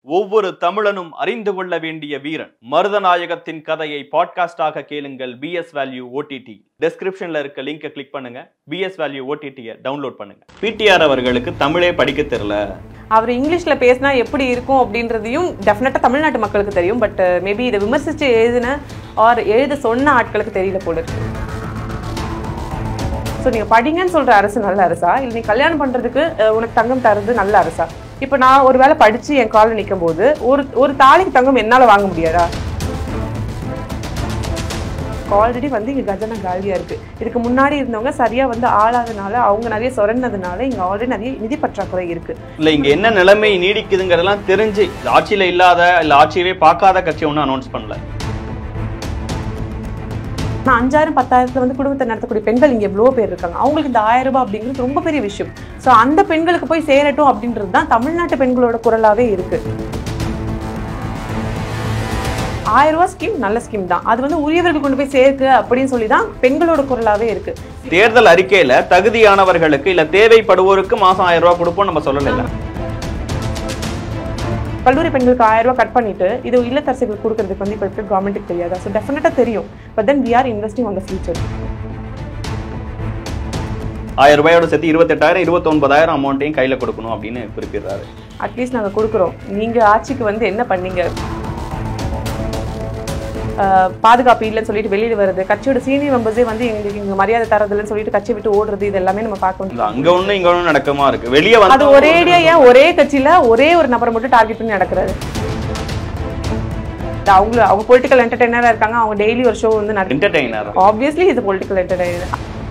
ஒவ்வொரு தமிழனும் அறிந்து கொள்ள வேண்டிய வீரன் மருதநாயகத்தின் கதையை பாட்காஸ்டாக கேளுங்கள் பிஎஸ் வேல்யூ ஓடிடி டெஸ்கிரிப்ஷன்ல இருக்க லிங்கை கிளிக் பண்ணுங்க பிஎஸ் வேல்யூ ஓடிடியை டவுன்லோட் பண்ணுங்க பிடிஆர் அவர்களுக்கு தமிழே படிக்க தெரியல அவர் இங்கிலீஷ்ல பேசினா எப்படி இருக்கும் அப்படின்றதையும் டெஃபினட்டா தமிழ்நாட்டு மக்களுக்கு தெரியும் பட் மேபி இதை விமர்சிச்சு எழுதின ஆர் எழுத சொன்ன ஆட்களுக்கு தெரியல போல இருக்கு ஸோ நீங்கள் படிங்கன்னு சொல்கிற அரசு நல்ல அரசா இல்லை நீ கல்யாணம் பண்ணுறதுக்கு உனக்கு தங்கம் தருது நல்ல அரசா இப்போ நான் ஒரு வேளை படித்து என் காலில் நிற்கும் போது ஒரு ஒரு தாலிக்கு தங்கம் என்னால் வாங்க முடியாதா ஆல்ரெடி வந்து இங்கே கஜனா காலியாக இருக்குது இதுக்கு முன்னாடி இருந்தவங்க சரியாக வந்து ஆளாதனால அவங்க நிறைய சுரண்டதுனால இங்கே ஆல்ரெடி நிறைய நிதி பற்றாக்குறை இருக்குது இல்ல இங்க என்ன நிலைமை நீடிக்குதுங்கிறதெல்லாம் தெரிஞ்சு இது ஆட்சியில இல்லாத இல்ல ஆட்சியவே பார்க்காத கட்சி ஒன்றும் அனௌன்ஸ் பண்ணல நான் அஞ்சாயிரம் பத்தாயிரத்துல வந்து குடும்பத்தை நடத்தக்கூடிய பெண்கள் இங்கே எவ்வளோ பேர் இருக்காங்க அவங்களுக்கு இந்த ஆயிரம் ரூபாய் அப்படிங்கிறது ரொம்ப பெரிய விஷயம் ஸோ அந்த பெண்களுக்கு போய் சேரட்டும் அப்படின்றது தான் தமிழ்நாட்டு பெண்களோட குரலாவே இருக்கு ஆயிரம் ரூபாய் ஸ்கீம் நல்ல ஸ்கீம் தான் அது வந்து உரியவர்கள் கொண்டு போய் சேர்க்கு அப்படின்னு சொல்லி தான் பெண்களோட குரலாவே இருக்கு தேர்தல் அறிக்கையில தகுதியானவர்களுக்கு இல்ல தேவைப்படுவோருக்கு மாசம் ஆயிரம் ரூபாய் கொடுப்போம் நம்ம சொல்லல கல்லூரி பெண்களுக்கு ஆயிரம் ரூபாய் கட் பண்ணிட்டு இது இல்லத்தரசிகளுக்கு கொடுக்கறதுக்கு வந்து இப்போ இருக்க கவர்மெண்ட்டுக்கு தெரியாதா ஸோ டெஃபினட்டாக தெரியும் but then we are investing on the future ஆயிரம் ரூபாயோட சேர்த்து இருபத்தெட்டாயிரம் இருபத்தொன்பதாயிரம் அமௌண்ட்டையும் கையில கொடுக்கணும் அப்படின்னு குறிப்பிடுறாரு அட்லீஸ்ட் நாங்கள் கொடுக்குறோம் நீங்கள் ஆட்சிக்கு வந்து என்ன பண்ணீங்க ஆஹ் பாதுகாப்பு இல்லைன்னு சொல்லிட்டு வெளியில வருது கட்சியோட சீனியர் மெம்பர்ஸே வந்து எங்களுக்கு இங்க மரியாதை தரதில்லைன்னு சொல்லிட்டு கட்சி விட்டு ஓடுறது இது எல்லாமே நம்ம பார்க்க இல்ல முடியும் அங்க ஒண்ணு இங்க ஒண்ணு நடக்கமா இருக்கு வெளியே அது வந்து ஒரேடியா ஏன் ஒரே கட்சியில ஒரே ஒரு நபரை மட்டும் டார்கெட் பண்ணி நடக்கிறாரு அவங்க அவங்க பொலிட்டிக்கல் என்டர்டைனரா இருக்காங்க அவங்க டெய்லி ஒரு ஷோ வந்து நடக்கும் என்டர்டைனர் ஆப்வியஸ்லி இது பொலிட்டிக்கல் என்டர்டைனர்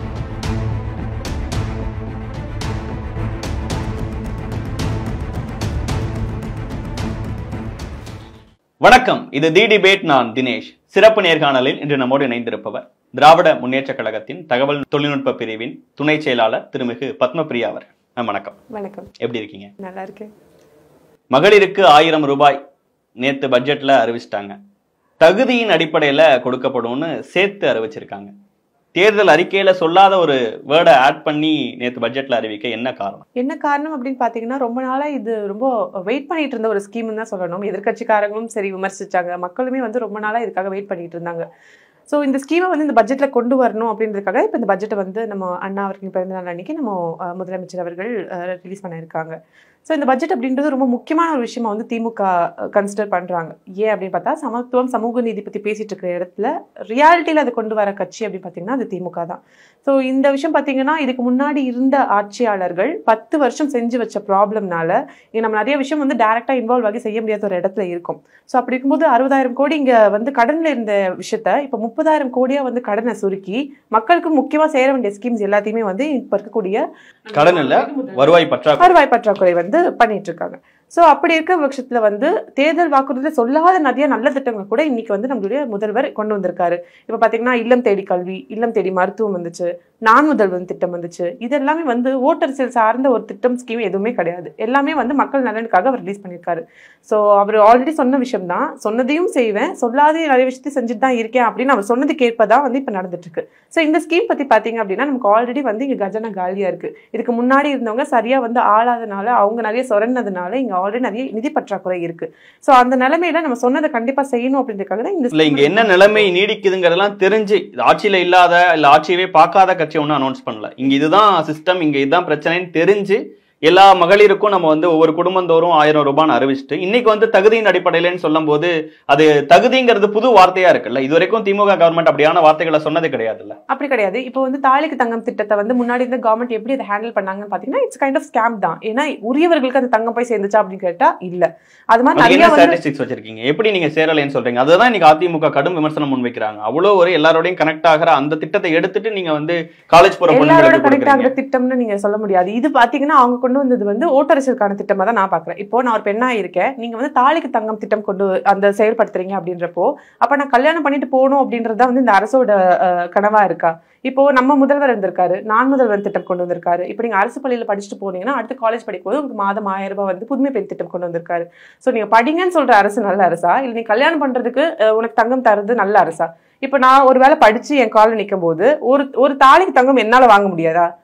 வணக்கம் இது தி டிபேட் நான் தினேஷ் சிறப்பு நேர்காணலில் இன்று நம்மோடு இணைந்திருப்பவர் திராவிட முன்னேற்ற கழகத்தின் தகவல் தொழில்நுட்ப பிரிவின் துணை செயலாளர் திருமிகு பத்மபிரியா அவர் அஹ் வணக்கம் வணக்கம் எப்படி இருக்கீங்க நல்லா இருக்கேன் மகளிருக்கு ஆயிரம் ரூபாய் நேத்து பட்ஜெட்ல அறிவிச்சிட்டாங்க தகுதியின் அடிப்படையில கொடுக்கப்படும்னு சேர்த்து அறிவிச்சிருக்காங்க தேர்தல் அறிக்கையில சொல்லாத ஒரு வேர்டை ஆட் பண்ணி நேத்து பட்ஜெட்ல அறிவிக்க என்ன காரணம் என்ன காரணம் அப்படின்னு பார்த்தீங்கன்னா ரொம்ப நாளா இது ரொம்ப வெயிட் பண்ணிட்டு இருந்த ஒரு ஸ்கீம்னு தான் சொல்லணும் எதிர்க்கட்சிக்காரங்களும் சரி விமர்சிச்சாங்க மக்களுமே வந்து ரொம்ப நாளா இதுக்காக வெயிட் பண்ணிட்டு இருந்தாங்க ஸோ இந்த ஸ்கீமை வந்து இந்த பட்ஜெட்ல கொண்டு வரணும் அப்படின்றதுக்காக இப்போ இந்த பட்ஜெட்டை வந்து நம்ம அண்ணா அவர்களின் பிறந்த நாள் அன்னைக்கு நம்ம அஹ், முதலமைச்சர் அவர்கள் ரிலீஸ் பண்ணியிருக்காங்க ஸோ இந்த பட்ஜெட் அப்படின்றது ரொம்ப முக்கியமான ஒரு விஷயமா வந்து திமுக கன்சிடர் பண்றாங்க ஏன் அப்படின்னு பார்த்தா சமத்துவம் சமூக நீதி பத்தி பேசிட்டு இருக்கிற இடத்துல ரியாலிட்டியில் அதை கொண்டு வர கட்சி அப்படின்னு பார்த்தீங்கன்னா அது திமுக தான் ஸோ இந்த விஷயம் பார்த்தீங்கன்னா இதுக்கு முன்னாடி இருந்த ஆட்சியாளர்கள் பத்து வருஷம் செஞ்சு வச்ச ப்ராப்ளம்னால இங்க நம்ம நிறைய விஷயம் வந்து டைரக்டா இன்வால்வ் ஆகி செய்ய முடியாத ஒரு இடத்துல இருக்கும் ஸோ அப்படி இருக்கும்போது அறுபதாயிரம் கோடி இங்க வந்து கடன்ல இருந்த விஷயத்த இப்போ முப்பதாயிரம் கோடியா வந்து கடனை சுருக்கி மக்களுக்கு முக்கியமா சேர வேண்டிய ஸ்கீம்ஸ் எல்லாத்தையுமே வந்து இப்ப இருக்கக்கூடிய கடன் இல்ல வருவாய் பற்றாக்குறை வருவாய் பற்றாக்குறை வந்து பண்ணிட்டு இருக்காங்க ஸோ அப்படி இருக்க பட்சத்துல வந்து தேர்தல் வாக்குறுதியில் சொல்லாத நிறைய நல்ல திட்டங்கள் கூட இன்னைக்கு வந்து நம்மளுடைய முதல்வர் கொண்டு வந்திருக்காரு இப்போ பார்த்தீங்கன்னா இல்லம் தேடி கல்வி இல்லம் தேடி மருத்துவம் வந்துச்சு நான் முதல்வன் திட்டம் வந்துச்சு இது எல்லாமே வந்து ஓட்டரசியல் சார்ந்த ஒரு திட்டம் ஸ்கீம் எதுவுமே கிடையாது எல்லாமே வந்து மக்கள் நலனுக்காக அவர் ரிலீஸ் பண்ணியிருக்காரு ஸோ அவர் ஆல்ரெடி சொன்ன விஷயம் தான் சொன்னதையும் செய்வேன் சொல்லாத நிறைய விஷயத்தையும் செஞ்சுட்டு தான் இருக்கேன் அப்படின்னு அவர் சொன்னது கேட்பதான் வந்து இப்போ நடந்துட்டு இருக்கு ஸோ இந்த ஸ்கீம் பத்தி பார்த்தீங்க அப்படின்னா நமக்கு ஆல்ரெடி வந்து இங்கே கஜனா காலியா இருக்கு இதுக்கு முன்னாடி இருந்தவங்க சரியா வந்து ஆளாதனால அவங்க நிறைய சுரண்டதுனால இங்க ஆல்ரெடி நிறைய நிதி பற்றாக்குறை இருக்கு ஸோ அந்த நிலைமையில நம்ம சொன்னதை கண்டிப்பா செய்யணும் அப்படின்றதுக்காக தான் இந்த இல்ல இங்க என்ன நிலைமை நீடிக்குதுங்கிறதெல்லாம் தெரிஞ்சு இது ஆட்சியில இல்லாத இல்ல ஆட்சியவே பார்க்காத கட்சி ஒன்றும் அனௌன்ஸ் பண்ணல இங்க இதுதான் சிஸ்டம் இங்க இதுதான் பிரச்சனைன்னு தெரிஞ்சு எல்லா மகளிருக்கும் நம்ம வந்து ஒவ்வொரு குடும்பந்தோறும் ஆயிரம் ரூபான்னு அறிவிச்சிட்டு இன்னைக்கு வந்து தகுதியின் அடிப்படையிலன்னு சொல்லும் போது அது தகுதிங்கிறது புது வார்த்தையா இருக்குல்ல இது வரைக்கும் திமுக கவர்மெண்ட் அப்படியான வார்த்தைகளை சொன்னது கிடையாதுல்ல அப்படி கிடையாது இப்போ வந்து தாலிக்கு தங்கம் திட்டத்தை வந்து முன்னாடி இருந்த கவர்மெண்ட் எப்படி அதை ஹேண்டில் பண்ணாங்கன்னு பாத்தீங்கன்னா இட்ஸ் கைண்ட் ஆஃப் ஸ்கேம் தான் ஏன்னா உரியவர்களுக்கு அந்த தங்கம் போய் சேர்ந்துச்சா அப்படின்னு கேட்டா இல்ல அது மாதிரி அதுக்கு நிறைய என்ன வந்து ஸ்டாட்டிஸ்டிக்ஸ் வச்சிருக்கீங்க எப்படி நீங்க சேரலைன்னு சொல்றீங்க அதுதான் இன்னைக்கு அதிமுக கடும் விமர்சனம் முன்வைக்கிறாங்க அவ்வளவு ஒரு எல்லாரோடையும் கனெக்ட் ஆகிற அந்த திட்டத்தை எடுத்துட்டு நீங்க வந்து காலேஜ் போற எல்லாரோட பொண்ணுங்களுக்கு கனெக்ட் கொடுக்குறீங்க ஆகுற திட்டம்னு நீங்க சொல்ல முடியாது இது பாத்தீங்கன்னா அவங்க கொண்டு வந்தது வந்து ஓட்டரசியலுக்கான திட்டமா தான் நான் பாக்குறேன் இப்போ நான் ஒரு பெண்ணா இருக்கேன் நீங்க வந்து தாலிக்கு தங்கம் திட்டம் கொண்டு அந்த செயல்படுத்துறீங்க அப்படின்றப்போ அப்ப நான் கல்யாணம் பண்ணிட்டு போகணும் அப்படின்றதுதான் வந்து இந்த அரசோட அஹ், கனவா இருக்கா இப்போ நம்ம முதல்வர் இருந்திருக்காரு நான் முதல்வர் திட்டம் கொண்டு வந்திருக்காரு இப்போ நீங்க அரசு பள்ளியில படிச்சுட்டு போனீங்கன்னா அடுத்து காலேஜ் படிக்கும்போது உங்களுக்கு மாதம் ஆயிரம் ரூபாய் வந்து புதுமை பெண் திட்டம் கொண்டு வந்திருக்காரு சோ நீங்க படிங்கன்னு சொல்ற அரசு நல்ல அரசா இல்ல நீ கல்யாணம் பண்றதுக்கு அஹ், உனக்கு தங்கம் தருது நல்ல அரசா இப்போ நான் ஒரு வேளை படிச்சு என் காலில் நிற்கும் போது ஒரு ஒரு தாலிக்கு தங்கம் என்னால வாங்க முடியாதா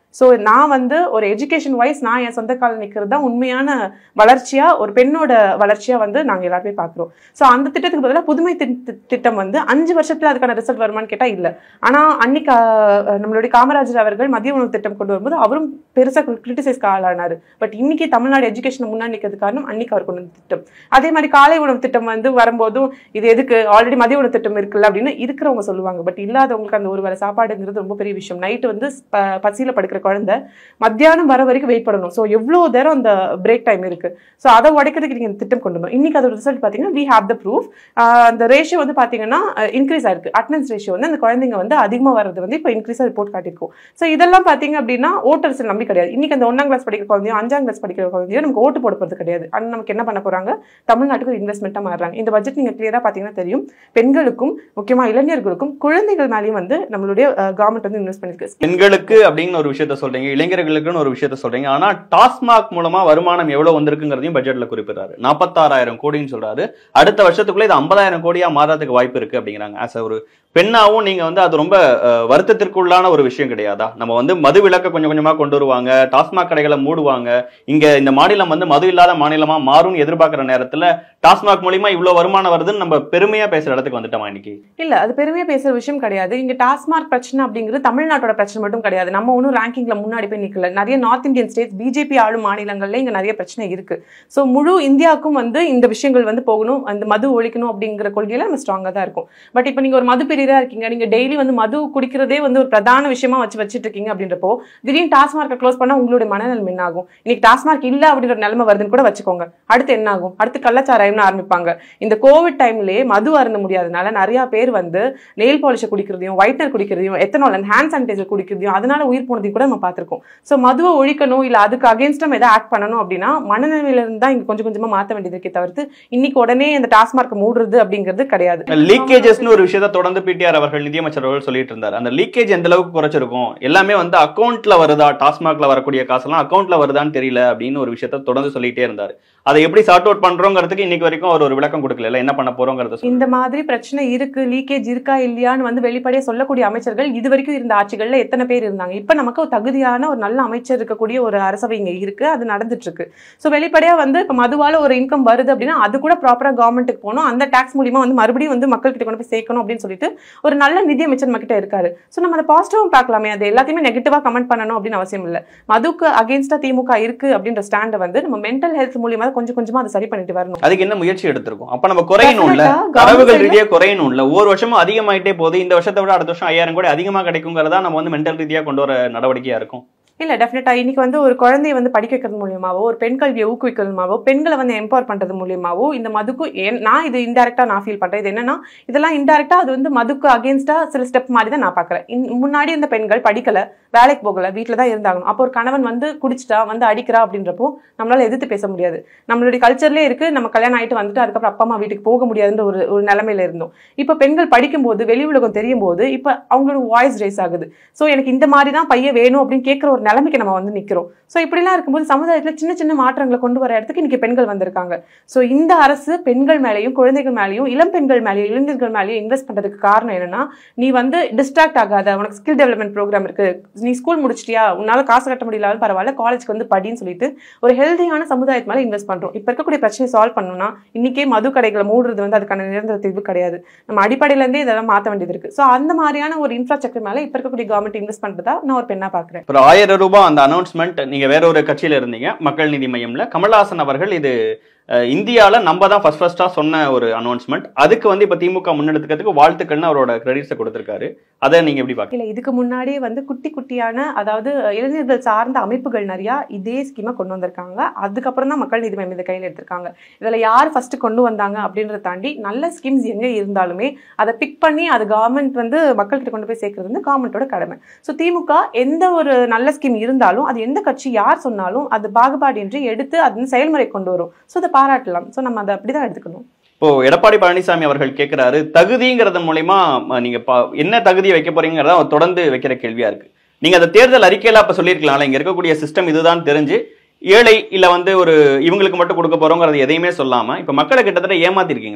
ஸோ நான் வந்து ஒரு எஜுகேஷன் வைஸ் நான் என் சொந்த காலம் நிற்கிறது தான் உண்மையான வளர்ச்சியா ஒரு பெண்ணோட வளர்ச்சியா வந்து நாங்க எல்லாருமே பார்க்குறோம் ஸோ அந்த திட்டத்துக்கு பதிலாக புதுமை திட்ட- திட்டம் வந்து அஞ்சு வருஷத்துல அதுக்கான ரிசல்ட் வருமான்னு கேட்டா இல்ல ஆனா அன்னைக்கு ஆஹ், நம்மளுடைய காமராஜர் அவர்கள் மதிய உணவு திட்டம் கொண்டு வரும்போது அவரும் பெருசா கிரிட்டிசைஸ்க்கு ஆளானாரு பட் இன்னைக்கு தமிழ்நாடு எஜுகேஷன் முன்னாடி நிற்கிறது காரணம் அன்னைக்கு அவர் கொண்டு வந்த திட்டம் அதே மாதிரி காலை உணவு திட்டம் வந்து வரும்போதும் இது எதுக்கு ஆல்ரெடி மதிய உணவு திட்டம் இருக்குல்ல அப்படின்னு இருக்கிறவங்க சொல்லுவாங்க பட் இல்லாதவங்களுக்கு அந்த ஒரு வேளை சாப்பாடுங்கிறது ரொம்ப பெரிய விஷயம் நைட்டு வந்து ப- பசியில படுக்கிற குழந்தை மத்தியானம் வர வரைக்கும் வெயிட் பண்ணணும் ஸோ எவ்வளோ நேரம் அந்த பிரேக் டைம் இருக்கு ஸோ அதை உடைக்கிறதுக்கு நீங்க இந்த திட்டம் கொண்டு வரணும் இன்னைக்கு அதோட ரிசல்ட் பார்த்தீங்கன்னா வி ஹேவ் த ப்ரூஃப் அந்த ரேஷியோ வந்து பார்த்தீங்கன்னா இன்க்ரீஸ் ஆயிருக்கு அட்டனன்ஸ் ரேஷியோ வந்து அந்த குழந்தைங்க வந்து அதிகமாக வர்றது வந்து இப்போ இன்க்ரீஸாக ரிப்போர்ட் காட்டியிருக்கோம் ஸோ இதெல்லாம் பார்த்தீங்க அப்படின்னா ஓட்டர்ஸ் நம்பி கிடையாது இன்னைக்கு அந்த ஒன்றாம் கிளாஸ் படிக்கிற குழந்தையோ அஞ்சாம் கிளாஸ் படிக்கிற குழந்தையோ நமக்கு ஓட்டு போட போகிறது கிடையாது ஆனால் நமக்கு என்ன பண்ண போறாங்க தமிழ்நாட்டுக்கு ஒரு இன்வெஸ்ட்மெண்ட்டாக மாறுறாங்க இந்த பட்ஜெட் நீங்கள் கிளியராக பார்த்தீங்கன்னா தெரியும் பெண்களுக்கும் முக்கியமாக இளைஞர்களுக்கும் குழந்தைகள் மேலேயும் வந்து நம்மளுடைய கவர்மெண்ட் வந்து இன்வெஸ்ட் பண்ணிருக்கு பெண்களுக்கு அப்படின்னு ஒரு விஷயத்த சொல்றீங்க இளைஞர்களுக்குன்னு ஒரு விஷயத்த சொல்றீங்க ஆனா டாஸ்மாக் மூலமா வருமானம் எவ்வளவு வந்திருக்குங்கிறதையும் பட்ஜெட்ல குறிப்பிடுறாரு நாற்பத்தாறாயிரம் கோடின்னு சொல்றாரு அடுத்த வருஷத்துக்குள்ள இது ஐம்பதாயிரம் கோடியா மாறதுக்கு வாய்ப்பு இருக்கு அப்படிங்கிறாங்க ஆஸ் ஒரு பெண்ணாவும் நீங்க வந்து அது ரொம்ப அஹ், வருத்தத்திற்குள்ளான ஒரு விஷயம் கிடையாதா நம்ம வந்து மது விலக்க கொஞ்சம் கொஞ்சமா கொண்டு வருவாங்க டாஸ்மாக் கடைகளை மூடுவாங்க இங்க இந்த மாநிலம் வந்து மது இல்லாத மாநிலமா மாறும்னு எதிர்பார்க்கிற நேரத்துல டாஸ்மாக் மூலியமா இவ்வளவு வருமானம் வருதுன்னு நம்ம பெருமையா பேசுற இடத்துக்கு வந்துட்டோமா இன்னைக்கு இல்ல அது பெருமையா பேசுற விஷயம் கிடையாது இங்க டாஸ்மார்க் பிரச்சனை அப்படிங்கிறது தமிழ்நாட்டோட பிரச்சனை மட்டும் கிடையாது நம்ம ஒன்றும் ரேங்கிங்ல முன்னாடி போய் நிக்கல நிறைய நார்த் இந்தியன் ஸ்டேட்ஸ் பிஜேபி ஆளும் மாநிலங்கள்ல இங்க நிறைய பிரச்சனை இருக்கு ஸோ முழு இந்தியாவுக்கும் வந்து இந்த விஷயங்கள் வந்து போகணும் அந்த மது ஒழிக்கணும் அப்படிங்கிற கொள்கையில நம்ம ஸ்ட்ராங்கா தான் இருக்கும் பட் இப்போ நீங்க ஒரு மது பிரியரா இருக்கீங்க நீங்க டெய்லி வந்து மது குடிக்கிறதே வந்து ஒரு பிரதான விஷயமா வச்சு வச்சுட்டு இருக்கீங்க அப்படின்றப்போ திடீர்னு டாஸ்மார்க்கை க்ளோஸ் பண்ணா உங்களுடைய மனநிலைமை என்ன ஆகும் இன்னைக்கு டாஸ்மார்க் இல்ல அப்படின்ற ஒரு நிலைமை வருதுன்னு கூட வச்சுக்கோங்க அடுத்து என்ன ஆகும் அடுத்து கள்ளச்சாராயம்னு ஆரம்பிப்பாங்க இந்த கோவிட் டைம்லயே மது அருந்த முடியாதனால நிறைய பேர் வந்து நெயில் பாலிஷை குடிக்கிறதையும் ஒயிட்னர் குடிக்கிறதையும் எத்தனால் அண்ட் ஹேண்ட் சானிடைசர் குடிக்கிறதையும் அதனால உயிர் போனதையும் கூட நம்ம பார்த்திருக்கோம் ஸோ மதுவை ஒழிக்கணும் இல்ல அதுக்கு அகேன்ஸ்டா நம்ம எதாவது ஆக்ட் பண்ணணும் அப்படின்னா மனநிலையில இருந்து தான் இங்க கொஞ்சம் கொஞ்சமா மாத்த வேண்டியது இருக்கே தவிர்த்து இன்னைக்கு உடனே இந்த டாஸ்மார்க் மூடுறது அப்படிங்கிறது கிடையாது லீக்கேஜஸ்னு ஒரு விஷயத்த தொடர்ந்து பிடிஆர் அவர்கள் நிதியமைச்சர் அவர்கள் சொல்லிட்டு இருந்தார் அந்த லீக்கேஜ் எந்த அளவுக்கு குறைச்சிருக்கும் எல்லாமே வந்து அக்கௌண்ட்ல வருதா டாஸ்மாக்ல வரக்கூடிய காசெல்லாம் அக்கௌண்ட்ல வருதான்னு தெரியல அப்படின்னு ஒரு விஷயத்த தொடர்ந்து சொல்லிட்டே இருந்தார் அதை எப்படி சார்ட் அவுட் பண்றோங்கிறதுக்கு இன்னைக்கு வரைக்கும் அவர் ஒரு விளக்கம் கொடுக்கல என்ன பண்ண போறோங்கிறத சொல்லி. இந்த மாதிரி பிரச்சனை இருக்கு லீக்கேஜ் இருக்கா இல்லையான்னு வந்து வெளிப்படையா சொல்லக்கூடிய அமைச்சர்கள் இது வரைக்கும் இருந்த ஆட்சிகள்ல எத்தனை பேர் இருந்தாங்க இப்ப நமக்கு ஒரு தகுதியான ஒரு நல்ல அமைச்சர் இருக்கக்கூடிய ஒரு அரசவை இங்க இருக்கு அது நடந்துட்டு இருக்கு ஸோ வெளிப்படையா வந்து இப்ப மதுவால ஒரு இன்கம் வருது அப்படின்னா அது கூட ப்ராப்பரா கவர்மெண்ட்டுக்கு போகணும் அந்த டாக்ஸ் மூலியமா வந்து மறுபடியும் வந்து மக்கள் கிட்ட கொண்டு போய் சேர்க்கணும் அப்படின்னு சொல்லிட்டு ஒரு நல்ல நிதி அமைச்சர் நம்ம கிட்ட இருக்காரு ஸோ நம்ம அதை பாசிட்டிவும் பார்க்கலாமே அது எல்லாத்தையுமே நெகட்டிவா கமெண்ட் பண்ணணும் அப்படின்னு அவசியம் இல்லை மதுக்கு அகேன்ஸ்டா திமுக இருக்கு அப்படின்ற ஸ்டாண்டை வந்து நம்ம மென்டல் ஹெல்த் மூலியமா கொஞ்சம் கொஞ்சமா அதை சரி பண்ணிட்டு வரணும் அதுக்கு என்ன முயற்சி எடுத்திருக்கோம் அப்ப நம்ம குறையணும்ல Definitely-ஆ, தரவுகள் government ரீதியா குறையணும்ல ஒவ்வொரு வருஷமும் அதிகமாயிட்டே போகுது இந்த வருஷத்தை விட அடுத்த வருஷம் ஐயாயிரம் கோடி அதிகமா கிடைக்குங்கிறதா நம்ம வந்து மென்டல் ரீதியா கொண்டு வர நடவடிக்கையா இருக்கும் இல்ல டெஃபினட்டா இன்னைக்கு வந்து ஒரு குழந்தைய வந்து படிக்க வைக்கிறது மூலியமாவோ ஒரு பெண் கல்வியை ஊக்குவிக்கிறது மூலமாவோ பெண்களை வந்து எம்பவர் பண்றது மூலியமாவோ இந்த மதுக்கு ஏன் நான் இது இன்டெரக்டா நான் ஃபீல் பண்றேன் இது என்னன்னா இதெல்லாம் இன்டெரக்டா அது வந்து மதுக்கு அகேன்ஸ்டா சில ஸ்டெப் மாதிரி தான் நான் பாக்குறேன் இன்- முன்னாடி இந்த பெண்கள் படிக்கல வேலைக்கு போகல வீட்டில தான் இருந்தாங்க அப்போ ஒரு கணவன் வந்து குடிச்சிட்டா வந்து அடிக்கிறா அப்படின்றப்போ நம்மளால எதிர்த்து பேச முடியாது நம்மளுடைய கல்ச்சர்லேயே இருக்கு நம்ம கல்யாணம் ஆயிட்டு வந்துட்டு அதுக்கப்புறம் அப்பா அம்மா வீட்டுக்கு போக முடியாதுன்ற ஒரு ஒரு நிலைமையில இருந்தோம் இப்போ பெண்கள் படிக்கும்போது வெளி உலகம் தெரியும் போது இப்போ அவங்களோட வாய்ஸ் ரேஸ் ஆகுது ஸோ எனக்கு இந்த மாதிரி தான் பையன் வேணும் அப்படின்னு கேட்குற ஒரு நிலைமைக்கு நம்ம வந்து நிற்கிறோம் ஸோ இப்படிலாம் இருக்கும்போது சமுதாயத்தில் சின்ன சின்ன மாற்றங்களை கொண்டு வர இடத்துக்கு இன்னைக்கு பெண்கள் வந்திருக்காங்க ஸோ இந்த அரசு பெண்கள் மேலேயும் குழந்தைகள் மேலேயும் இளம் பெண்கள் மேலேயும் இளைஞர்கள் மேலேயும் இன்வெஸ்ட் பண்றதுக்கு காரணம் என்னன்னா நீ வந்து டிஸ்ட்ராக்ட் ஆகாத உனக்கு ஸ்கில் டெவலப்மெண்ட் ப்ரோக்ராம் இருக்கு நீ ஸ்கூல் முடிச்சிட்டியா உன்னால காசு கட்ட முடியலாலும் பரவாயில்ல காலேஜ்க்கு வந்து படின்னு சொல்லிட்டு ஒரு ஹெல்தியான சமுதாயத்து மேலே இன்வெஸ்ட் பண்றோம் இப்போ இருக்கக்கூடிய பிரச்சனையை சால்வ் பண்ணணும்னா இன்னைக்கே மது கடைகளை மூடுறது வந்து அதுக்கான நிரந்தர தீர்வு கிடையாது நம்ம அடிப்படையில இருந்தே இதெல்லாம் மாற்ற வேண்டியது இருக்கு ஸோ அந்த மாதிரியான ஒரு இன்ஃப்ராஸ்ட்ரக்சர் மேலே இப்போ இருக்கக்கூடிய கவர்மெண்ட் இன்வெஸ்ட் பண்றதா நான் ஒரு பெண்ணா பாக்குறேன் ஒரு ஆயிரம் ரூபாய் அந்த அனௌன்ஸ்மெண்ட் நீங்க வேற ஒரு கட்சியில இருந்தீங்க மக்கள் நீதி மையம்ல கமல்ஹாசன் அவர்கள் இது அஹ், இந்தியால நம்ம தான் ஃபர்ஸ்ட் ஃபர்ஸ்டா சொன்ன ஒரு அனௌன்ஸ்மெண்ட் அதுக்கு வந்து இப்ப திமுக முன்னெடுத்துக்கிறதுக்கு வாழ்த்துக்கள்னு அவரோட கிரெடிட்ஸை கொடுத்திருக்காரு அதை நீங்க எப்படி பாக்க இல்ல இதுக்கு முன்னாடியே வந்து குட்டி குட்டியான அதாவது இளைஞர்கள் சார்ந்த அமைப்புகள் நிறைய இதே ஸ்கீமை கொண்டு வந்திருக்காங்க அதுக்கப்புறம் தான் மக்கள் நீதி மையம் இதை கையில் எடுத்திருக்காங்க இதுல யார் ஃபர்ஸ்ட் கொண்டு வந்தாங்க அப்படின்றத தாண்டி நல்ல ஸ்கீம்ஸ் எங்க இருந்தாலுமே அதை பிக் பண்ணி அது கவர்மெண்ட் வந்து மக்கள்கிட்ட கொண்டு போய் சேர்க்கறது வந்து கவர்மெண்ட்டோட கடமை ஸோ திமுக எந்த ஒரு நல்ல ஸ்கீம் இருந்தாலும் அது எந்த கட்சி யார் சொன்னாலும் அது பாகுபாடின்றி எடுத்து அது வந்து செயல்முறை கொண்டு வரும் ஸோ அதை பாராட்டலாம் ஸோ நம்ம அதை அப்படிதான் எடுத்துக்கணும் இப்போ எடப்பாடி பழனிசாமி அவர்கள் கேட்கிறாரு தகுதிங்கிறது மூலியமா ம, நீங்க பா- என்ன தகுதியை வைக்க போறீங்கிறத அவர் தொடர்ந்து வைக்கிற கேள்வியா இருக்கு நீங்க அந்த தேர்தல் அறிக்கையில அப்ப சொல்லியிருக்கலாம்ல இங்க இருக்கக்கூடிய சிஸ்டம் இதுதான் தெரிஞ்சு ஏழை இல்ல வந்து ஒரு இவங்களுக்கு மட்டும் கொடுக்க போறோங்கிறது எதையுமே சொல்லாம இப்ப மக்களை கிட்டத்தட்ட ஏமாத்திருக்கீங்களா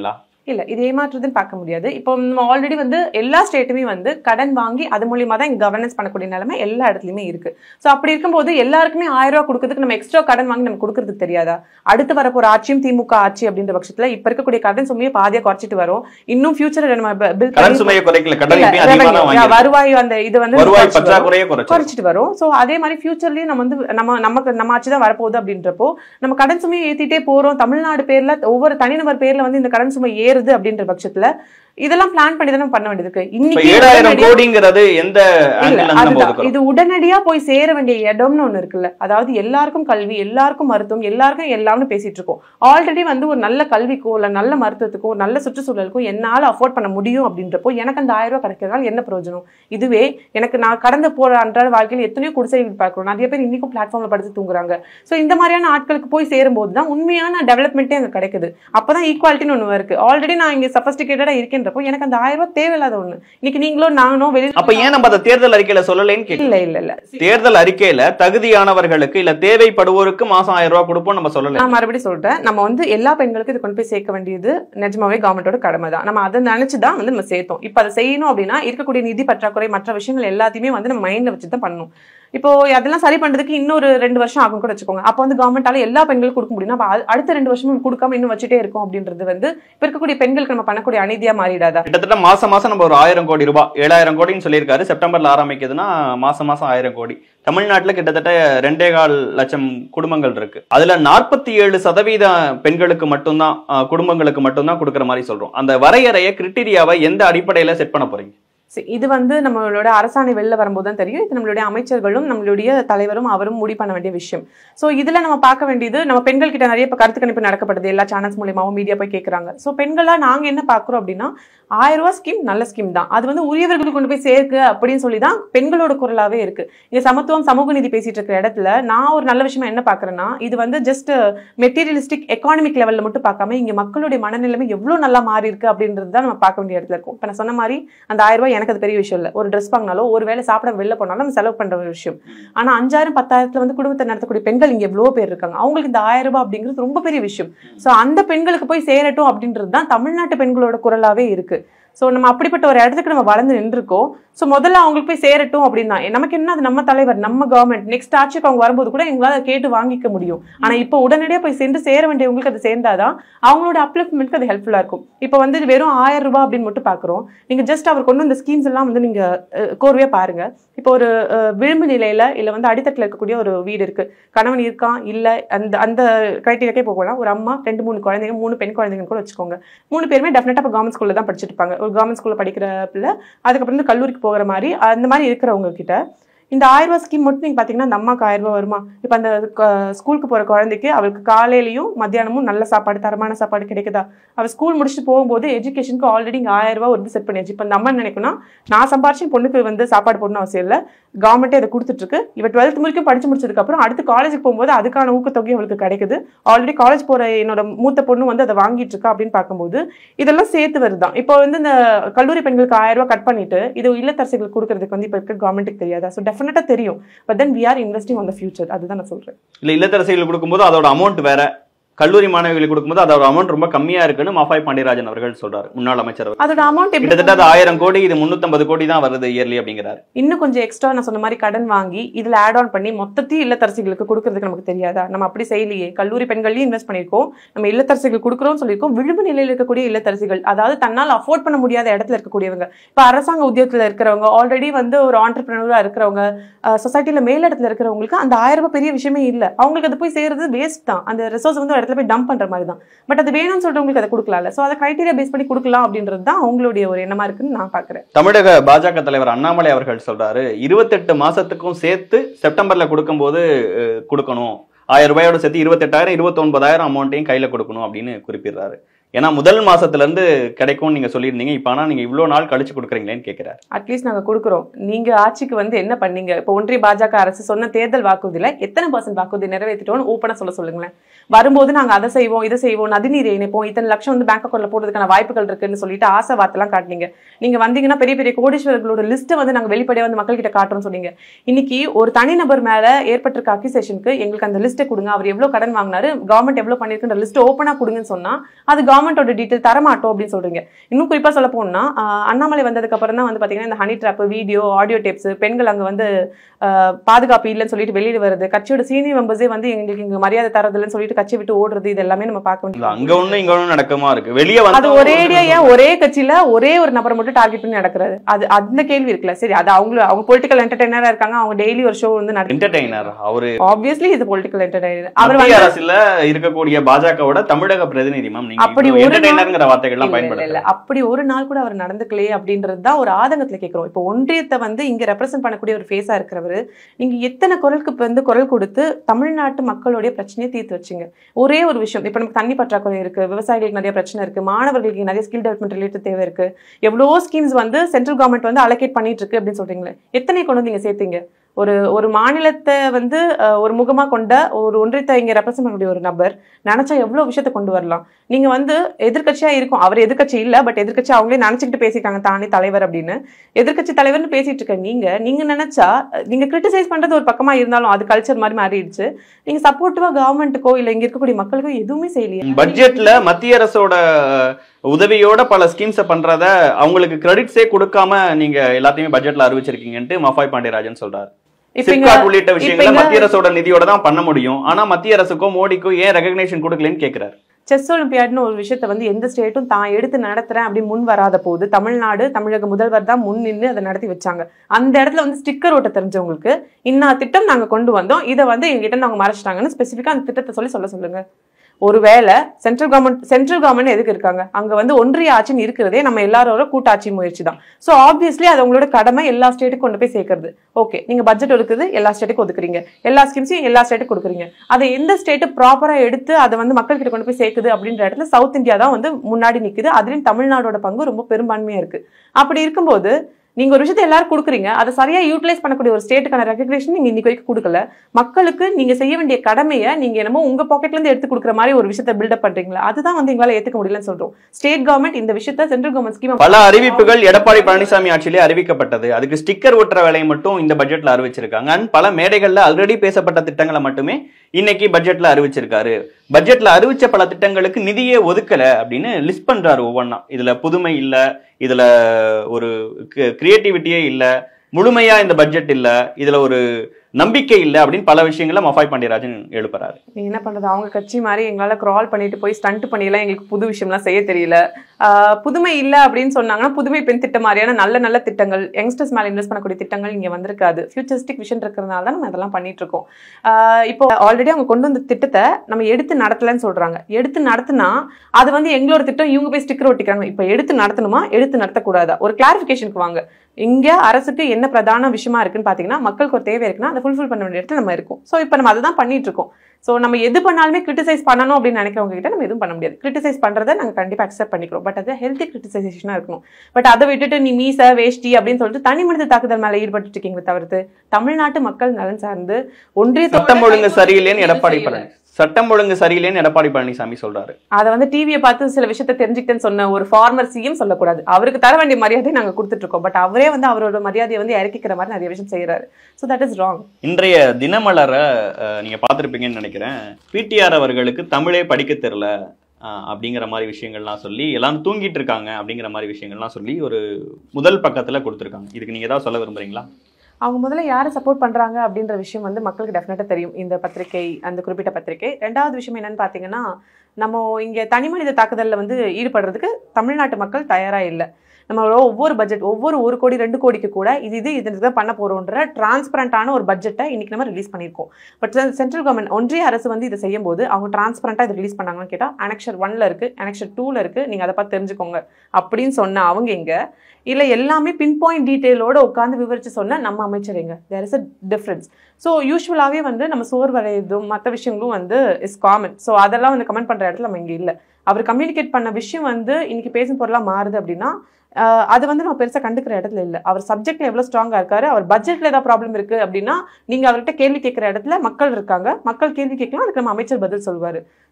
இல்ல இது ஏமாற்றுறதுன்னு பார்க்க முடியாது இப்போ நம்ம ஆல்ரெடி வந்து எல்லா ஸ்டேட்டுமே வந்து கடன் வாங்கி அது மூலியமா தான் இங்க கவர்னன்ஸ் பண்ணக்கூடிய நிலைமை எல்லா இடத்துலயுமே இருக்கு சோ அப்படி இருக்கும்போது எல்லாருக்குமே ஆயிரம் ரூபாய் கொடுக்கறதுக்கு நம்ம எக்ஸ்ட்ரா கடன் வாங்கி நம்ம கொடுக்கறதுக்கு தெரியாதா அடுத்து வரப்போற ஆட்சியும் திமுக ஆட்சி அப்படின்ற பட்சத்துல இப்ப இருக்கக்கூடிய கடன் சுமையை பாதியா குறைச்சிட்டு வரும் இன்னும் ஃபியூச்சர் நம்ம பில் கடன் சுமையை குறைக்கல கடன் இப்பயும் அதிகமா தான் வாங்கி வருவாய் அந்த இது வந்து வருவாய் குறைச்சிட்டு வரும். பற்றாக்குறையே குறைச்சு குறைச்சிட்டு வரும் சோ அதே மாதிரி ஃபியூச்சர்லயும் நம்ம வந்து நம்ம நமக்கு நம்ம ஆட்சி தான் வரப்போகுது அப்படின்றப்போ நம்ம கடன் சுமையை ஏத்திட்டே போறோம் தமிழ்நாடு பேர்ல ஒவ்வொரு தனிநபர் பேர்ல வந்து இந்த கடன் சுமை ஏறுது அப்படின்ற பட்சத்துல இதெல்லாம் பிளான் பண்ணி தான் நம்ம பண்ண வேண்டியது இருக்கு இப்ப இன்னைக்கு ஏழாயிரம் உடனடியா- கோடிங்கிறது எந்த இல்ல, ஆங்கிள் நம்ம அதுதான். ஒதுக்குறோம் இது உடனடியா போய் சேர வேண்டிய இடம்னு ஒண்ணு இருக்குல்ல அதாவது எல்லாருக்கும் கல்வி எல்லாருக்கும் மருத்துவம் எல்லாருக்கும் எல்லாம்னு பேசிட்டு இருக்கோம் ஆல்ரெடி வந்து ஒரு நல்ல கல்விக்கோ இல்ல நல்ல மருத்துவத்துக்கோ ஒரு நல்ல சுற்றுச்சூழலுக்கும் என்னால அஃபோர்ட் பண்ண முடியும் அப்படின்றப்போ எனக்கு அந்த ஆயிரம் ரூபாய் கிடைக்கிறதுனால என்ன பிரயோஜனம் இதுவே எனக்கு நான் கடந்த போற அன்றாட வாழ்க்கையில் எத்தனையோ குடிசை வீடு பார்க்கிறோம் நிறைய பேர் இன்னைக்கும் பிளாட்ஃபார்ம்ல படுத்து தூங்குறாங்க சோ இந்த மாதிரியான ஆட்களுக்கு போய் சேரும்போது தான் உண்மையான டெவலப்மெண்ட்டே அங்க கிடைக்குது அப்பதான் ஈக்குவாலிட்டின்னு ஒண்ணு இருக்கு ஆல்ரெடி நான் இங்க சஃபஸ்டிகேட்டடா இருக்கின்றப்போ எனக்கு அந்த ஆயிரம் ரூபாய் தேவையில்லாத ஒண்ணு இன்னைக்கு நீங்களோ நானோ வெளியில அப்ப ஏன் நம்ம அதை தேர்தல் அறிக்கையில சொல்லலைன்னு கேட்க இல்ல இல்ல இல்ல தேர்தல் அறிக்கையில தகுதியானவர்களுக்கு இல்ல தேவைப்படுவோருக்கு மாசம் ஆயிரம் ரூபாய் கொடுப்போம் நம்ம சொல்லல நான் மறுபடியும் சொல்றேன் நம்ம வந்து எல்லா பெண்களுக்கும் இது கொண்டு போய் சேர்க்க வேண்டியது நிஜமாவே கவர்மெண்டோட கடமை தான் நம்ம அதை நினைச்சு தான் வந்து நம்ம சேர்த்தோம் இப்போ அதை செய்யணும் அப்படின்னா இருக்கக்கூடிய நிதி பற்றாக்குறை மற்ற விஷயங்கள் எல்லாத்தையுமே வந்து நம்ம மைண்ட்ல வச்சு தான் பண்ணணும் இப்போ அதெல்லாம் சரி பண்றதுக்கு இன்னொரு ரெண்டு வருஷம் ஆகும் கூட வச்சுக்கோங்க அப்போ வந்து கவர்மெண்டால எல்லா பெண்களுக்கும் கொடுக்க முடியும் அப்ப அ- அடுத்த ரெண்டு வருஷமும் கொடுக்காம இன்னும் வச்சுட்டே இருக்கும் அப்படின்றது வந்து இப்ப இருக்கக்கூடிய பெண்களுக்கு நம்ம பண்ணக்கூடிய அநீதியா மாறிடாதா கிட்டத்தட்ட மாசம் மாசம் நம்ம ஒரு ஆயிரம் கோடி ரூபாய் ஏழாயிரம் கோடின்னு சொல்லியிருக்காரு செப்டம்பர்ல ஆரம்பிக்குதுன்னா மாசம் மாசம் ஆயிரம் கோடி தமிழ்நாட்டுல கிட்டத்தட்ட ரெண்டே கால் லட்சம் குடும்பங்கள் இருக்கு அதுல நாற்பத்தி ஏழு சதவீத பெண்களுக்கு மட்டும்தான் அஹ், குடும்பங்களுக்கு மட்டும்தான் கொடுக்குற மாதிரி சொல்றோம் அந்த வரையறைய கிரிட்டீரியாவை எந்த அடிப்படையில செட் பண்ண போறீங்க சரி, இது வந்து நம்மளோட அரசாணை வெளில வரும்போது தான் தெரியும் இது நம்மளுடைய அமைச்சர்களும் நம்மளுடைய தலைவரும் அவரும் முடிவு பண்ண வேண்டிய விஷயம் ஸோ இதுல நம்ம பார்க்க வேண்டியது நம்ம பெண்கள் கிட்ட நிறைய இப்போ கருத்து கணிப்பு நடக்கப்படுது எல்லா சேனல்ஸ் மூலியமாவும் மீடியா போய் கேட்குறாங்க ஸோ பெண்களா நாங்க என்ன பார்க்குறோம் அப்படின்னா ஆயிரம் ரூபாய் ஸ்கீம் நல்ல ஸ்கீம் தான் அது வந்து உரியவர்களுக்கு கொண்டு போய் சேர்க்கு அப்படின்னு சொல்லி தான் பெண்களோட குரலாவே இருக்கு இங்க சமத்துவம் சமூக நீதி பேசிட்டு இருக்கிற இடத்துல நான் ஒரு நல்ல விஷயமா என்ன பார்க்கறேன்னா இது வந்து ஜஸ்ட் மெட்டீரியலிஸ்டிக் எக்கானமிக் லெவல்ல மட்டும் பார்க்காம இங்க மக்களுடைய மனநிலைமை எவ்வளவு நல்லா மாறி இருக்கு அப்படின்றது தான் நம்ம பார்க்க வேண்டிய இடத்துல இருக்கும் இப்போ நான் சொன்ன மாதிரி அந்த ஆயிரம் ரூபாய் எனக்கு அது பெரிய விஷயம் இல்லை ஒரு ட்ரெஸ் வாங்கினாலோ ஒரு வேளை சாப்பிட வெளில போனாலும் நம்ம செலவு பண்ற ஒரு விஷயம் ஆனா அஞ்சாயிரம் பத்தாயிரத்துல வந்து குடும்பத்தை நடத்தக்கூடிய பெண்கள் இங்க எவ்வளவு பேர் இருக்காங்க அவங்களுக்கு இந்த ஆயிரம் ரூபாய் அப்படிங்கிறது ரொம்ப பெரிய விஷயம் சோ அந்த பெண்களுக்கு போய் சேரட்டும் அப்படின்றது தான் தமிழ்நாட்டு பெண்களோட குரலாவே இருக்கு சோ நம்ம அப்படிப்பட்ட ஒரு இடத்துக்கு நம்ம வளர்ந்து நின்றுருக்கோம் சோ முதல்ல அவங்களுக்கு போய் சேரட்டும் அப்படின்னு தான் நமக்கு என்ன அது நம்ம தலைவர் நம்ம கவர்மெண்ட் நெக்ஸ்ட் ஆட்சிக்கு அவங்க வரும்போது கூட எங்களால அதை கேட்டு வாங்கிக்க முடியும் ஆனா இப்போ உடனடியா போய் சென்று சேர வேண்டியவங்களுக்கு அது சேர்ந்தாதான் அவங்களோட அப்லிஃப்ட்மெண்ட்க்கு அது ஹெல்ப்ஃபுல்லா இருக்கும் இப்போ வந்து வெறும் ஆயிரம் ரூபாய் அப்படின்னு மட்டும் பாக்குறோம் நீங்க ஜஸ்ட் அவர் கொண்டு வந்த ஸ்கீம்ஸ் எல்லாம் வந்து நீங்க அஹ், கோர்வையா பாருங்க இப்போ ஒரு அஹ், விளிம்பு நிலையில இல்ல வந்து அடித்தட்டுல இருக்கக்கூடிய ஒரு வீடு இருக்கு கணவன் இருக்கான் இல்ல அந்த அந்த கிரைட்டீரியாக்கே போகலாம் ஒரு அம்மா ரெண்டு மூணு குழந்தைங்க மூணு பெண் குழந்தைங்க கூட வச்சுக்கோங்க மூணு பேருமே டெஃபினட்டா இப்போ கவர்மெண்ட் ஸ்கூல்ல தான் படிச்சிட்டு இருப்பாங்க ஒரு கவர்மெண்ட் ஸ்கூல்ல படிக்கிற பிள்ளை அதுக்கப்புறம் வந்து கல்லூரிக்கு போகிற மாதிரி அந்த மாதிரி இருக்கிறவங்க கிட்ட இந்த ஆயிரம் ரூபாய் ஸ்கீம் மட்டும் நீங்க பாத்தீங்கன்னா அந்த அம்மாக்கு ஆயிரம் ரூபாய் வருமா இப்போ அந்த க- ஸ்கூலுக்கு போற குழந்தைக்கு அவளுக்கு காலையிலயும் மத்தியானமும் நல்ல சாப்பாடு தரமான சாப்பாடு கிடைக்குதா அவ ஸ்கூல் முடிச்சுட்டு போகும்போது எஜுகேஷனுக்கு ஆல்ரெடி இங்க ஆயிரம் ரூபாய் ஒரு இது செட் பண்ணியாச்சு இப்போ இந்த அம்மா என்ன நினைக்கணும் நான் சம்பாரிச்சு என் பொண்ணுக்கு வந்து சாப்பாடு போடணும் அவசியம் இல்லை கவர்மெண்ட்டே அதை கொடுத்துட்டு இருக்கு இவ டுவெல்த் வரைக்கும் படிச்சு முடிச்சதுக்கு அப்புறம் அடுத்து காலேஜுக்கு போகும்போது அதுக்கான ஊக்கத்தொகை அவளுக்கு கிடைக்குது ஆல்ரெடி காலேஜ் போற என்னோட மூத்த பொண்ணு வந்து அதை வாங்கிட்டு இருக்கா அப்படின்னு பார்க்கும்போது இதெல்லாம் சேர்த்து வருதான் இப்போ வந்து இந்த கல்லூரி பெண்களுக்கு ஆயிரம் ரூபாய் கட் பண்ணிட்டு இது இல்லத்தரசிகளுக்கு கொடுக்கறதுக்கு வந்து இப்போ இருக்க கவர்மெண்ட்டுக்கு தெரியாதா ஸோ டெஃபினட்டா தெரியும் but then we are investing on the future அதுதான் நான் சொல்றேன் இல்ல இல்லத்தரசிகள் கொடுக்கும்போது அதோட அமௌண்ட் வேற கல்லூரி மாணவிகளுக்கு கொடுக்கும்போது அதோட அமௌண்ட் ரொம்ப கம்மியா இருக்குன்னு மாஃபாய் பாண்டியராஜன் அவர்கள் சொல்றாரு முன்னாள் அமைச்சர் அவர். அதோட அமௌண்ட் எப்படி கிட்டத்தட்ட அது ஆயிரம் கோடி இது 350 கோடி தான் வருது இயர்லி அப்படிங்கிறாரு இன்னும் கொஞ்சம் எக்ஸ்ட்ரா நான் சொன்ன மாதிரி கடன் வாங்கி இதுல ஆட் ஆன் பண்ணி மொத்தத்தையும் இல்லத்தரசிகளுக்கு கொடுக்கறதுக்கு நமக்கு தெரியாதா நம்ம அப்படி செய்யலையே கல்லூரி பெண்கள்லயும் இன்வெஸ்ட் பண்ணியிருக்கோம் நம்ம இல்லத்தரசிகள் கொடுக்குறோம் சொல்லியிருக்கோம் விளிம்பு நிலையில் இருக்கக்கூடிய இல்லத்தரசிகள் அதாவது தன்னால் அஃபோர்ட் பண்ண முடியாத இடத்துல இருக்கக்கூடியவங்க இப்போ அரசாங்க உத்தியோகத்துல இருக்கிறவங்க ஆல்ரெடி வந்து ஒரு ஆண்டர்பிரினரா இருக்கிறவங்க சொசைட்டில மேல் இடத்துல இருக்கிறவங்களுக்கு அந்த ஆயிரம் ரூபாய் பெரிய விஷயமே இல்லை அவங்களுக்கு அது போய் சேர்றது வேஸ்ட் தான் அந்த ரிசோர்ஸ் வந்து ஒரு இடத்துல போய் டம்ப் பண்ற மாதிரி தான் பட் அது வேணும்னு சொல்றவங்களுக்கு அதை கொடுக்கலாம்ல ஸோ அதை கிரைட்டீரியா பேஸ் பண்ணி கொடுக்கலாம் அப்படின்றது தான் அவங்களுடைய ஒரு எண்ணமா இருக்குன்னு நான் பாக்குறேன் தமிழக பாஜக தலைவர் அண்ணாமலை அவர்கள் சொல்றாரு இருபத்தெட்டு மாசத்துக்கும் சேர்த்து செப்டம்பர்ல கொடுக்கும்போது அஹ், கொடுக்கணும் ஆயிரம் ரூபாயோட சேர்த்து இருபத்தெட்டாயிரம் இருபத்தொன்பதாயிரம் அமௌண்ட்டையும் கையில கொடுக்கணும் அப்படின்னு குறிப்பிடுறாரு ஏன்னா முதல் மாசத்துல இருந்து கிடைக்கும்னு நீங்க சொல்லியிருந்தீங்க இப்ப ஆனா நீங்க இவ்வளவு நாள் கழிச்சு கொடுக்குறீங்களேன்னு கேட்கிறாரு அட்லீஸ்ட் நாங்க கொடுக்குறோம் நீங்க ஆட்சிக்கு வந்து என்ன பண்ணீங்க இப்போ ஒன்றிய பாஜக அரசு சொன்ன தேர்தல் வாக்குறுதியில எத்தனை பர்சன்ட் வாக்குறுதி நிறைவேற்றிட்டோம்னு ஓப்பனா சொல்ல சொல்லுங்களேன் வரும்போது நாங்க அதை செய்வோம் இதை செய்வோம் நதிநீர் இணைப்போம் இத்தனை லட்சம் வந்து பேங்க் அக்கௌண்ட்ல போடுறதுக்கான வாய்ப்புகள் இருக்குன்னு சொல்லிட்டு ஆசை வார்த்தைலாம் காட்டினீங்க நீங்க வந்தீங்கன்னா பெரிய பெரிய கோடீஸ்வரர்களோட லிஸ்ட்டை வந்து நாங்க வெளிப்படையா வந்து மக்கள் கிட்ட காட்டுறோம்னு சொன்னீங்க இன்னைக்கு ஒரு தனிநபர் மேல ஏற்பட்டிருக்க அக்யூசேஷனுக்கு எங்களுக்கு அந்த லிஸ்ட்டை கொடுங்க அவர் எவ்வளவு கடன் வாங்கினாரு கவர்மெண்ட் எவ்வளவு பண்ணிருக்குன்ற லிஸ்ட் ஓப்பனா கொடுங்கன்னு சொன்னா அது கவர்மெண்ட் கவர்மெண்டோட டீட்டெயில் தரமாட்டோம் அப்படின்னு சொல்றீங்க இன்னும் குறிப்பா சொல்ல போனா ஆஹ் அண்ணாமலை வந்ததுக்கு அப்புறம் தான் வந்து பாத்தீங்கன்னா இந்த honey trap video audio tapes பெண்கள் அங்க வந்து ஆஹ் பாதுகாப்பு இல்லைன்னு சொல்லிட்டு வெளியில வருது கட்சியோட சீனியர் மெம்பர்ஸே வந்து எங்களுக்கு இங்க மரியாதை தரதில்லைன்னு சொல்லிட்டு கட்சி விட்டு ஓடுறது இது எல்லாமே நம்ம பார்க்க இல்ல, வேண்டியது அங்க ஒண்ணு இங்க ஒண்ணு நடக்கமா இருக்கு வெளியே அது வந்து ஒரேடியா ஏன் ஒரே கட்சியில ஒரே ஒரு நபரை மட்டும் டார்கெட் பண்ணி நடக்கிறது அது அந்த கேள்வி இருக்குல்ல சரி அது அவங்க அவங்க பொலிட்டிக்கல் என்டர்டைனரா இருக்காங்க அவங்க டெய்லி ஒரு ஷோ வந்து நடத்தி என்டர்டைனர் அவரு ஆப்வியஸ்லி இது பொலிட்டிக்கல் என்டர்டைனர் அவர் மத்திய வந்து அரசுல இருக்கக்கூடிய பாஜகவோட தமிழக பிரதிநிதி மேம் அப்படி நீங்க ஒரு நாள் என்டர்டைனர்ங்கிற வார்த்தைகள்லாம் இல்ல, இல்ல, இல்ல. பயன்படுத்தல அப்படி ஒரு நாள் கூட அவர் நடந்துக்கலையே அப்படின்றது தான் ஒரு ஆதங்கத்துல கேட்கிறோம் இப்போ ஒன்றியத்தை வந்து இங்க ரெப்ரசென்ட் பண்ணக்கூடிய ஒரு ஃபேஸா இருக்கிறவர் நீங்க எத்தனை குரலுக்கு இப்ப வந்து குரல் கொடுத்து தமிழ்நாட்டு மக்களுடைய பிரச்சனையை தீர்த்து வச்சீங்க ஒரே ஒரு விஷயம் இப்போ நமக்கு தண்ணி பற்றாக்குறை இருக்கு விவசாயிகளுக்கு நிறைய பிரச்சனை இருக்கு மாணவர்களுக்கு நிறைய ஸ்கில் டெவலப்மெண்ட் ரிலேட்டட் தேவை இருக்கு எவ்வளவோ ஸ்கீம்ஸ் வந்து சென்ட்ரல் கவர்மெண்ட் வந்து அலோகேட் பண்ணிட்டு இருக்கு அப்படின்னு சொல்றீங்களே எத்தனை கொண்டு வந்து நீங்க சேர்த்தீங்க ஒரு ஒரு மாநிலத்தை வந்து அஹ், ஒரு முகமா கொண்ட ஒரு ஒன்றியத்தை இங்க ரெப்ரசென்ட் பண்ணக்கூடிய ஒரு நபர் நினைச்சா எவ்வளவு விஷயத்த கொண்டு வரலாம் நீங்க வந்து எதிர்க்கட்சியா இருக்கும் அவர் எதிர்க்கட்சி இல்ல பட் எதிர்க்கட்சி அவங்களே நினைச்சுக்கிட்டு பேசிட்டாங்க தானே தலைவர் அப்படின்னு எதிர்க்கட்சி தலைவர்னு பேசிட்டு இருக்க நீங்க நீங்க நினைச்சா அஹ், நீங்க கிரிட்டிசைஸ் பண்றது ஒரு பக்கமா இருந்தாலும் அது கல்ச்சர் மாதிரி மாறிடுச்சு நீங்க சப்போர்ட்டிவா கவர்மெண்ட்டுக்கோ இல்ல இங்க இருக்கக்கூடிய மக்களுக்கோ எதுவுமே செய்யலையே பட்ஜெட்ல மத்திய அரசோட உதவியோட பல ஸ்கீம்ஸை பண்றத அவங்களுக்கு கிரெடிட்ஸே கொடுக்காம நீங்க எல்லாத்தையுமே பட்ஜெட்ல அறிவிச்சிருக்கீங்கன்ட்டு மஃபாய் பாண்டியராஜன் சொல்றாரு இப்ப இங்க சிப்காட் உள்ளிட்ட விஷயங்களை இங்க- மத்திய அரசோட நிதியோட தான் பண்ண முடியும் ஆனா மத்திய அரசுக்கோ மோடிக்கோ ஏன் ரெகக்னேஷன் கொடுக்கலன்னு கேக்குறாரு செஸ் ஒலிம்பியாட்னு ஒரு விஷயத்தை வந்து எந்த ஸ்டேட்டும் தான் எடுத்து நடத்துறேன் அப்படி முன் வராத போது தமிழ்நாடு தமிழக முதல்வர் தான் முன் நின்று அதை நடத்தி வச்சாங்க அந்த இடத்துல வந்து ஸ்டிக்கர் ஓட்ட தெரிஞ்சவங்களுக்கு இன்னா திட்டம் நாங்க கொண்டு வந்தோம் இதை வந்து எங்ககிட்ட நாங்க மறைச்சிட்டாங்கன்னு ஸ்பெசிஃபிக்கா அந்த திட்டத்தை சொல்லி சொல்ல சொல்லுங்க ஒருவேளை சென்ட்ரல் கவர்மெண்ட் சென்ட்ரல் கவர்மெண்ட் எதுக்கு இருக்காங்க அங்க வந்து ஒன்றிய ஆட்சின்னு இருக்கிறதே நம்ம எல்லாரோட கூட்டாட்சி முயற்சி தான் ஸோ ஆப்வியஸ்லி அது உங்களோட கடமை எல்லா ஸ்டேட்டுக்கும் கொண்டு போய் சேர்க்கறது ஓகே நீங்க பட்ஜெட் ஒதுக்குது எல்லா ஸ்டேட்டுக்கும் ஒதுக்குறீங்க எல்லா ஸ்கீம்ஸையும் எல்லா ஸ்டேட்டுக்கு கொடுக்குறீங்க அதை எந்த ஸ்டேட்டு ப்ராப்பரா எடுத்து அதை வந்து மக்கள் கிட்ட கொண்டு போய் சேர்க்குது அப்படின்ற இடத்துல சவுத் இந்தியா தான் வந்து முன்னாடி நிக்குது அதுலயும் தமிழ்நாடோட பங்கு ரொம்ப பெரும்பான்மையா இருக்கு அப்படி இருக்கும்போது நீங்க ஒரு விஷயத்தை எல்லாரும் கொடுக்குறீங்க அதை சரியா யூட்டிலைஸ் பண்ணக்கூடிய ஒரு ஸ்டேட்டுக்கான ரெகக்னேஷன் நீங்க இன்னைக்கு வரைக்கும் கொடுக்கல மக்களுக்கு நீங்க செய்ய வேண்டிய கடமையை நீங்க என்னமோ உங்க பாக்கெட்ல இருந்து எடுத்து கொடுக்குற மாதிரி ஒரு விஷயத்தை பில்டப் பண்றீங்களா அதுதான் வந்து எங்களால ஏத்துக்க முடியலன்னு சொல்றோம் ஸ்டேட் கவர்மெண்ட் இந்த விஷயத்த சென்ட்ரல் கவர்மெண்ட் ஸ்கீம் பல அறிவிப்புகள் எடப்பாடி பழனிசாமி ஆட்சியிலே அறிவிக்கப்பட்டது அதுக்கு ஸ்டிக்கர் ஒட்டுற வேலையை மட்டும் இந்த பட்ஜெட்ல அறிவிச்சிருக்காங்க அண்ட் பல மேடைகள்ல ஆல்ரெடி பேசப்பட்ட திட்டங்களை மட்டுமே இன்னைக்கு பட்ஜெட்ல அறிவிச்சிருக்காரு பட்ஜெட்ல அறிவிச்ச பல திட்டங்களுக்கு நிதியே ஒதுக்கல அப்படின்னு லிஸ்ட் பண்றாரு ஒவ்வொன்றா இதுல புதுமை இல்ல இதுல ஒரு கிரியேட்டிவிட்டியே இல்ல முழுமையா இந்த பட்ஜெட் இல்ல இதுல ஒரு நம்பிக்கை இல்ல அப்படின்னு பல விஷயங்களை மஃபாய் பாண்டியராஜன் எழுப்புறாரு என்ன பண்றது அவங்க கட்சி மாதிரி எங்களால கிரால் பண்ணிட்டு போய் ஸ்டண்ட் பண்ணிலாம் எங்களுக்கு புது விஷயம்லாம் செய்ய தெரியல ஆஹ் புதுமை இல்ல அப்படின்னு சொன்னாங்கன்னா புதுமை பெண் திட்டம் மாதிரியான நல்ல நல்ல திட்டங்கள் யங்ஸ்டர்ஸ் மேல இன்வெஸ்ட் பண்ணக்கூடிய திட்டங்கள் இங்க வந்திருக்காது ஃபியூச்சரிஸ்டிக் விஷன் இருக்கிறதுனால தான் நம்ம இதெல்லாம் பண்ணிட்டு இருக்கோம் ஆஹ் இப்போ ஆல்ரெடி அவங்க கொண்டு வந்த திட்டத்தை நம்ம எடுத்து நடத்தலன்னு சொல்றாங்க எடுத்து நடத்துனா அது வந்து எங்களோட திட்டம் இவங்க போய் ஸ்டிக்கர் ஒட்டிக்கிறாங்க இப்போ எடுத்து நடத்தணுமா எடுத்து நடத்தக்கூடாதா ஒரு கிளாரிஃபிகேஷனுக்கு வாங்க இங்க அரசுக்கு என்ன பிரதான விஷயமா இருக்குன்னு பாத்தீங்கன்னா மக்களுக்கு ஒரு தேவை இருக்குன்னா அதை ஃபுல்ஃபில் பண்ண வேண்டிய இடத்துல நம்ம இருக்கோம் ஸோ இப்போ நம்ம அதை தான் பண்ணிட்டு இருக்கோம் ஸோ நம்ம எது பண்ணாலுமே கிரிட்டிசைஸ் பண்ணணும் அப்படின்னு நினைக்கிறவங்க கிட்ட நம்ம எதுவும் பண்ண முடியாது கிரிட்டிசைஸ் பண்றதை நாங்கள் கண்டிப்பாக அக்செப்ட் பண்ணிக்கிறோம் பட் அது ஹெல்த்தி கிரிட்டிசைசேஷனாக இருக்கணும் பட் அதை விட்டுட்டு நீ மீச வேஷ்டி அப்படின்னு சொல்லிட்டு தனி மனித தாக்குதல் மேலே ஈடுபட்டு இருக்கீங்க தவிர்த்து தமிழ்நாட்டு மக்கள் நலன் சார்ந்து ஒன்றியத்தோட சட்டம் ஒழுங்கு சரியில்லைன்னு எடப்பாடி பழனி சட்டம் ஒழுங்கு சரியில்லைன்னு எடப்பாடி பழனிசாமி சொல்றாரு அதை வந்து டிவியை பார்த்து சில விஷயத்த தெரிஞ்சுக்கிட்டேன்னு சொன்ன ஒரு ஃபார்மர் சிஎம் சொல்லக்கூடாது அவருக்கு தர வேண்டிய மரியாதையை நாங்கள் கொடுத்துட்டு இருக்கோம் பட் அவரே வந்து அவரோட மரியாதையை வந்து இறக்கிக்கிற மாதிரி நிறைய விஷயம் செய்யறாரு ஸோ தட் இஸ் ராங் இன்றைய தினமலரை அஹ், நீங்க பார்த்திருப்பீங்கன்னு நினைக்கிறேன் பிடிஆர் அவர்களுக்கு தமிழே படிக்க தெரியல அஹ், அப்படிங்கிற மாதிரி விஷயங்கள்லாம் சொல்லி எல்லாரும் தூங்கிட்டு இருக்காங்க அப்படிங்கிற மாதிரி விஷயங்கள்லாம் சொல்லி ஒரு முதல் பக்கத்துல கொடுத்துருக்காங்க இதுக்கு நீங்க ஏதாவது சொல்ல விரும்புறீங்களா அவங்க முதல்ல யாரை சப்போர்ட் பண்றாங்க அப்படின்ற விஷயம் வந்து மக்களுக்கு டெஃபினட்டா தெரியும் இந்த பத்திரிகை அந்த குறிப்பிட்ட பத்திரிகை ரெண்டாவது விஷயம் என்னன்னு பாத்தீங்கன்னா நம்ம இங்க தனி மனித தாக்குதல்ல வந்து ஈடுபடுறதுக்கு தமிழ்நாட்டு மக்கள் தயாரா இல்லை நம்மளோட ஒவ்வொரு பட்ஜெட் ஒவ்வொரு ஒரு கோடி ரெண்டு கோடிக்கு கூட இது இது இது தான் பண்ண போறோன்ற டிரான்ஸ்பரண்டான ஒரு பட்ஜெட்டை இன்னைக்கு நம்ம ரிலீஸ் பண்ணியிருக்கோம் பட் சென்ட்ரல் கவர்மெண்ட் ஒன்றிய அரசு வந்து இதை செய்யும் போது அவங்க டிரான்ஸ்பரண்டா இதை ரிலீஸ் பண்ணாங்கன்னு கேட்டா அனெக்ஷர் ஒன்ல இருக்கு அனெக்ஷர் டூல இருக்கு நீங்க அதை பார்த்து தெரிஞ்சுக்கோங்க அப்படின்னு சொன்ன அவங்க எங்க இல்ல எல்லாமே பின் பாயிண்ட் டீட்டெயிலோட உட்காந்து விவரிச்சு சொன்ன நம்ம அமைச்சர் எங்க there is a difference so யூஸ்வலாகவே வந்து நம்ம சோர்வடையதும் மற்ற விஷயங்களும் வந்து இஸ் காமன் ஸோ அதெல்லாம் வந்து கமெண்ட் பண்ற இடத்துல நம்ம இங்க இல்லை அவர் கம்யூனிகேட் பண்ண விஷயம் வந்து இன்னைக்கு பேசும் பொருளாக மாறுது அப்படின்னா ஆஹ் அது வந்து நம்ம பெருசாக கண்டுக்கிற இடத்துல இல்லை அவர் சப்ஜெக்ட்ல எவ்வளோ ஸ்ட்ராங்காக இருக்காரு அவர் பட்ஜெட்ல ஏதாவது ப்ராப்ளம் இருக்கு அப்படின்னா நீங்க அவர்கிட்ட கேள்வி கேட்குற இடத்துல மக்கள் இருக்காங்க மக்கள் கேள்வி கேட்கலாம் அதுக்கு நம்ம அமைச்சர் பதில் சொல்வாரு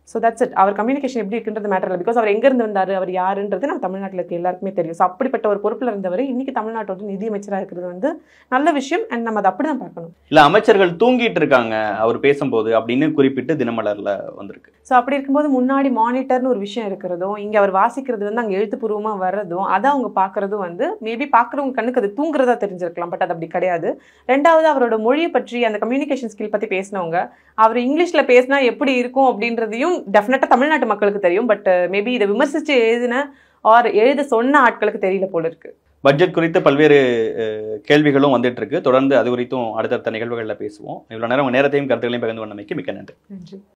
ஸோ தட்ஸ் இட் அவர் கம்யூனிகேஷன் எப்படி இருக்குன்றது மேட்டர் இல்லை பிகாஸ் அவர் எங்கேருந்து வந்தார் அவர் யாருன்றது நம்ம தமிழ்நாட்டில் இருக்க எல்லாருக்குமே தெரியும் ஸோ அப்படிப்பட்ட ஒரு பொறுப்பில் இருந்தவர் இன்னைக்கு தமிழ்நாட்டோட நிதியமைச்சராக இருக்கிறது வந்து நல்ல விஷயம் அண்ட் நம்ம அதை அப்படி தான் பார்க்கணும் இல்ல அமைச்சர்கள் தூங்கிட்டு இருக்காங்க அவர் பேசும்போது அப்படின்னு குறிப்பிட்டு தினமலர்ல வந்திருக்கு ஸோ அப்படி இருக்கும்போது முன்னாடி மானிட்டர்னு ஒரு விஷயம் இருக்கிறதும் இங்கே அவர் வாசிக்கிறது வந்து அங்கே எழுத்துப்பூர்வமாக வர்றதும் அதை அவங்க பார்க்குறதும் வந்து மேபி பார்க்குறவங்க கண்ணுக்கு அது தூங்குறதா தெரிஞ்சிருக்கலாம் பட் அது அப்படி கிடையாது ரெண்டாவது அவரோட மொழியை பற்றி அந்த கம்யூனிகேஷன் ஸ்கில் பற்றி பேசினவங்க அவர் இங்கிலீஷில் பேசினா எப்படி இருக்கும் அப்படின்றதையும் டெஃபினட்டாக தமிழ்நாட்டு மக்களுக்கு தெரியும் பட் மேபி இதை விமர்சித்து எழுதின ஆர் எழுத சொன்ன ஆட்களுக்கு தெரியல போல இருக்கு பட்ஜெட் குறித்து பல்வேறு அஹ், கேள்விகளும் வந்துட்டு இருக்கு தொடர்ந்து அது குறித்தும் அடுத்தடுத்த நிகழ்வுகளில் பேசுவோம் இவ்வளவு நேரம் உங்க நேரத்தையும் கருத்துக்களையும் பகிர்ந்து கொண்டமைக்கு மிக்க நன்றி நன்றி